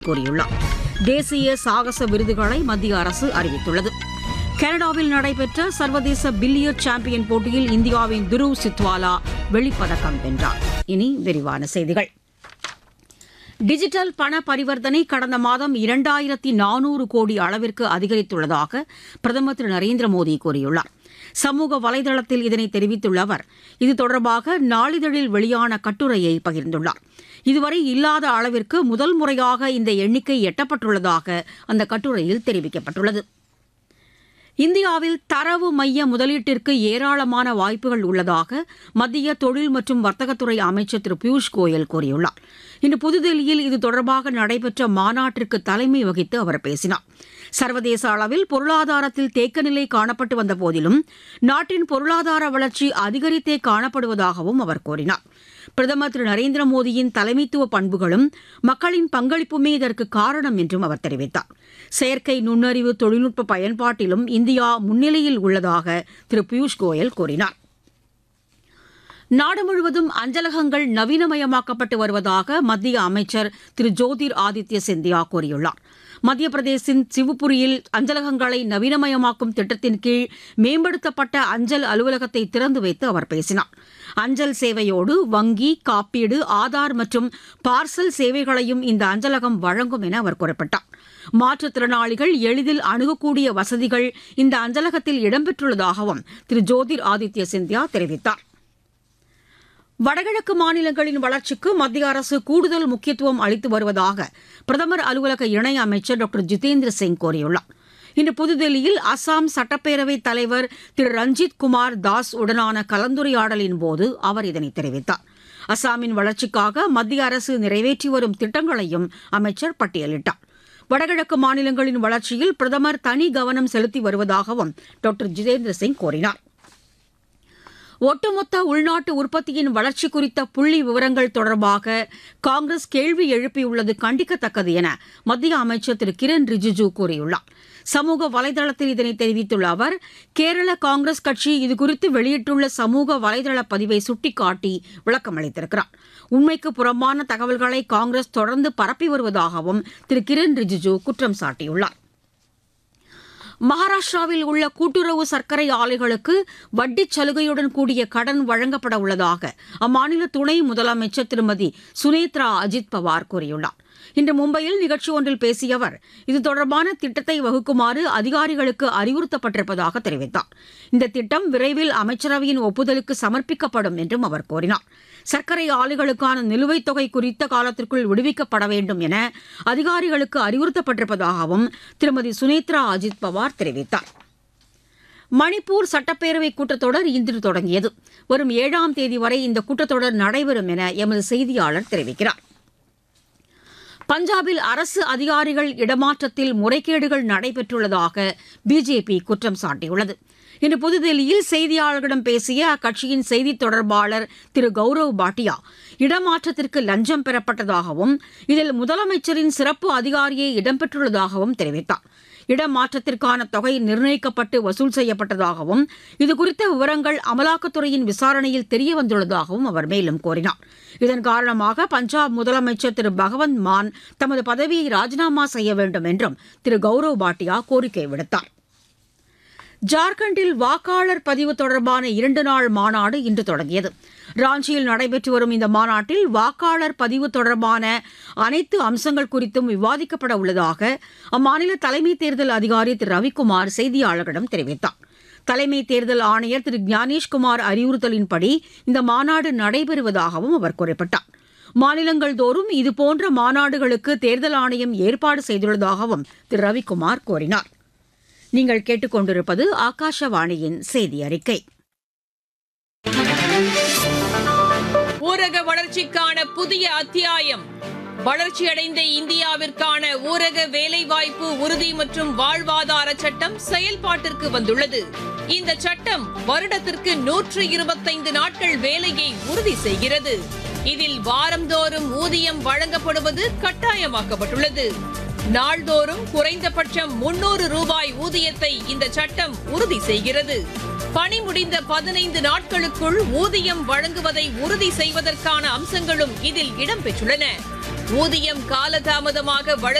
கூறியுள்ளார் தேசிய சாகச விருதுகளை மத்திய அரசு அறிவித்துள்ளது கனடாவில் நடைபெற்ற சர்வதேச பில்லியர்ட் சாம்பியன் போட்டியில் இந்தியாவின் துருவ் சித்வாலா வெள்ளிப்பதக்கம் வென்றார் இனி விரிவான செய்திகள் டிஜிட்டல் பண பரிவர்த்தனை கடந்த மாதம் இரண்டாயிரத்தி நானூறு கோடி அளவிற்கு அதிகரித்துள்ளதாக பிரதமர் திரு நரேந்திர மோடி கூறியுள்ளார் சமூக வலைதளத்தில் இதனை தெரிவித்துள்ள அவர் இது தொடர்பாக நாளிதழில் வெளியான கட்டுரையை பகிர்ந்துள்ளார் இதுவரை இல்லாத அளவிற்கு முதல் முறையாக இந்த எண்ணிக்கை எட்டப்பட்டுள்ளதாக அந்த கட்டுரையில் தெரிவிக்கப்பட்டுள்ளது இந்தியாவில் தரவு மைய முதலீட்டிற்கு ஏராளமான வாய்ப்புகள் உள்ளதாக மத்திய தொழில் மற்றும் வர்த்தகத்துறை அமைச்சர் திரு பியூஷ் கோயல் கூறியுள்ளார் இன்று புதுதில்லியில் இது தொடர்பாக நடைபெற்ற மாநாட்டிற்கு தலைமை வகித்து அவர் பேசினார் சர்வதேச அளவில் பொருளாதாரத்தில் தேக்கநிலை காணப்பட்டு வந்த போதிலும் நாட்டின் பொருளாதார வளர்ச்சி அதிகரித்தே காணப்படுவதாகவும் அவர் கூறினார் பிரதமர் திரு நரேந்திர மோடியின் தலைமைத்துவ பண்புகளும் மக்களின் பங்களிப்புமே இதற்கு காரணம் என்றும் அவர் தெரிவித்தார் செயற்கை நுண்ணறிவு தொழில்நுட்ப பயன்பாட்டிலும் இந்தியா முன்னிலையில் உள்ளதாக திரு பியூஷ் கோயல் கூறினார் நாடு முழுவதும் அஞ்சலகங்கள் நவீனமயமாக்கப்பட்டு வருவதாக மத்திய அமைச்சர் திரு ஜோதிர் ஆதித்ய சிந்தியா கூறியுள்ளார் மத்திய பிரதேசின் சிவுபுரியில் அஞ்சலகங்களை நவீனமயமாக்கும் திட்டத்தின் கீழ் மேம்படுத்தப்பட்ட அஞ்சல் அலுவலகத்தை திறந்து வைத்து அவர் பேசினார் அஞ்சல் சேவையோடு வங்கி காப்பீடு ஆதார் மற்றும் பார்சல் சேவைகளையும் இந்த அஞ்சலகம் வழங்கும் என அவர் குறிப்பிட்டார் மாற்றுத்திறனாளிகள் எளிதில் அணுகக்கூடிய வசதிகள் இந்த அஞ்சலகத்தில் இடம்பெற்றுள்ளதாகவும் திரு ஜோதிர் ஆதித்ய சிந்தியா தெரிவித்தார் வடகிழக்கு மாநிலங்களின் வளர்ச்சிக்கு மத்திய அரசு கூடுதல் முக்கியத்துவம் அளித்து வருவதாக பிரதமர் அலுவலக இணை அமைச்சர் டாக்டர் ஜிதேந்திர சிங் கூறியுள்ளார் இன்று புதுதில்லியில் அசாம் சட்டப்பேரவைத் தலைவர் திரு ரஞ்சித் குமார் தாஸ் உடனான கலந்துரையாடலின் போது அவர் இதனை தெரிவித்தார் அசாமின் வளர்ச்சிக்காக மத்திய அரசு நிறைவேற்றி வரும் திட்டங்களையும் அமைச்சர் பட்டியலிட்டார் வடகிழக்கு மாநிலங்களின் வளர்ச்சியில் பிரதமர் தனி கவனம் செலுத்தி வருவதாகவும் டாக்டர் ஜிதேந்திர சிங் கூறினார் ஒட்டுமொத்த உள்நாட்டு உற்பத்தியின் வளர்ச்சி குறித்த புள்ளி விவரங்கள் தொடர்பாக காங்கிரஸ் கேள்வி எழுப்பியுள்ளது கண்டிக்கத்தக்கது என மத்திய அமைச்சர் திரு கிரண் ரிஜிஜு கூறியுள்ளார் சமூக வலைதளத்தில் இதனை தெரிவித்துள்ள அவர் கேரள காங்கிரஸ் கட்சி இதுகுறித்து வெளியிட்டுள்ள சமூக வலைதள பதிவை சுட்டிக்காட்டி விளக்கம் அளித்திருக்கிறார் உண்மைக்கு புறம்பான தகவல்களை காங்கிரஸ் தொடர்ந்து பரப்பி வருவதாகவும் திரு கிரண் ரிஜிஜு குற்றம் சாட்டியுள்ளார் மகாராஷ்டிராவில் உள்ள கூட்டுறவு சர்க்கரை ஆலைகளுக்கு வட்டிச் சலுகையுடன் கூடிய கடன் வழங்கப்பட உள்ளதாக அம்மாநில துணை முதலமைச்சர் திருமதி சுனேத்ரா அஜித் பவார் கூறியுள்ளார் இன்று மும்பையில் நிகழ்ச்சி ஒன்றில் பேசிய அவர் இது தொடர்பான திட்டத்தை வகுக்குமாறு அதிகாரிகளுக்கு அறிவுறுத்தப்பட்டிருப்பதாக தெரிவித்தார் இந்த திட்டம் விரைவில் அமைச்சரவையின் ஒப்புதலுக்கு சமர்ப்பிக்கப்படும் என்றும் அவர் கூறினார் சர்க்கரை ஆலைகளுக்கான நிலுவைத் தொகை குறித்த காலத்திற்குள் விடுவிக்கப்பட வேண்டும் என அதிகாரிகளுக்கு அறிவுறுத்தப்பட்டிருப்பதாகவும் திருமதி சுனேத்ரா அஜித் பவார் தெரிவித்தார் மணிப்பூர் சட்டப்பேரவை கூட்டத்தொடர் இன்று தொடங்கியது வரும் ஏழாம் தேதி வரை இந்த கூட்டத்தொடர் நடைபெறும் என எமது செய்தியாளர் தெரிவிக்கிறார் பஞ்சாபில் அரசு அதிகாரிகள் இடமாற்றத்தில் முறைகேடுகள் நடைபெற்றுள்ளதாக பிஜேபி குற்றம் சாட்டியுள்ளது இன்று புதுதில்லியில் செய்தியாளர்களிடம் பேசிய அக்கட்சியின் செய்தித் தொடர்பாளர் திரு கௌரவ் பாட்டியா இடமாற்றத்திற்கு லஞ்சம் பெறப்பட்டதாகவும் இதில் முதலமைச்சரின் சிறப்பு அதிகாரியே இடம்பெற்றுள்ளதாகவும் தெரிவித்தார் இடமாற்றத்திற்கான தொகை நிர்ணயிக்கப்பட்டு வசூல் செய்யப்பட்டதாகவும் இதுகுறித்த விவரங்கள் அமலாக்கத்துறையின் விசாரணையில் தெரியவந்துள்ளதாகவும் அவர் மேலும் கூறினார் இதன் காரணமாக பஞ்சாப் முதலமைச்சர் திரு பகவந்த் மான் தமது பதவியை ராஜினாமா செய்ய வேண்டும் என்றும் திரு கௌரவ் பாட்டியா கோரிக்கை விடுத்தார் ஜார்க்கண்டில் வாக்காளர் பதிவு தொடர்பான இரண்டு நாள் மாநாடு இன்று தொடங்கியது ராஞ்சியில் நடைபெற்று வரும் இந்த மாநாட்டில் வாக்காளர் பதிவு தொடர்பான அனைத்து அம்சங்கள் குறித்தும் விவாதிக்கப்பட உள்ளதாக அம்மாநில தலைமை தேர்தல் அதிகாரி திரு ரவிக்குமார் செய்தியாளர்களிடம் தெரிவித்தார் தலைமை தேர்தல் ஆணையர் திரு ஞானேஷ்குமார் அறிவுறுத்தலின்படி இந்த மாநாடு நடைபெறுவதாகவும் அவர் குறிப்பிட்டார் மாநிலங்கள் தோறும் இதுபோன்ற மாநாடுகளுக்கு தேர்தல் ஆணையம் ஏற்பாடு செய்துள்ளதாகவும் திரு ரவிக்குமார் கூறினார் நீங்கள் கேட்டுக்கொண்டிருப்பது ஆகாஷவாணியின் செய்தி அறிக்கை ஊரக வளர்ச்சிக்கான புதிய அத்தியாயம் வளர்ச்சியடைந்த இந்தியாவிற்கான ஊரக வேலைவாய்ப்பு உறுதி மற்றும் வாழ்வாதார சட்டம் செயல்பாட்டிற்கு வந்துள்ளது இந்த சட்டம் வருடத்திற்கு நூற்று இருபத்தைந்து நாட்கள் வேலையை உறுதி செய்கிறது இதில் வாரந்தோறும் ஊதியம் வழங்கப்படுவது கட்டாயமாக்கப்பட்டுள்ளது நாள்தோறும் குறைந்தபட்சம் முன்னூறு ரூபாய் ஊதியத்தை இந்த சட்டம் உறுதி செய்கிறது பணி முடிந்த பதினைந்து நாட்களுக்குள் ஊதியம் வழங்குவதை உறுதி செய்வதற்கான அம்சங்களும் இதில் இடம்பெற்றுள்ளன ஊதியம் காலதாமதமாக வழங்க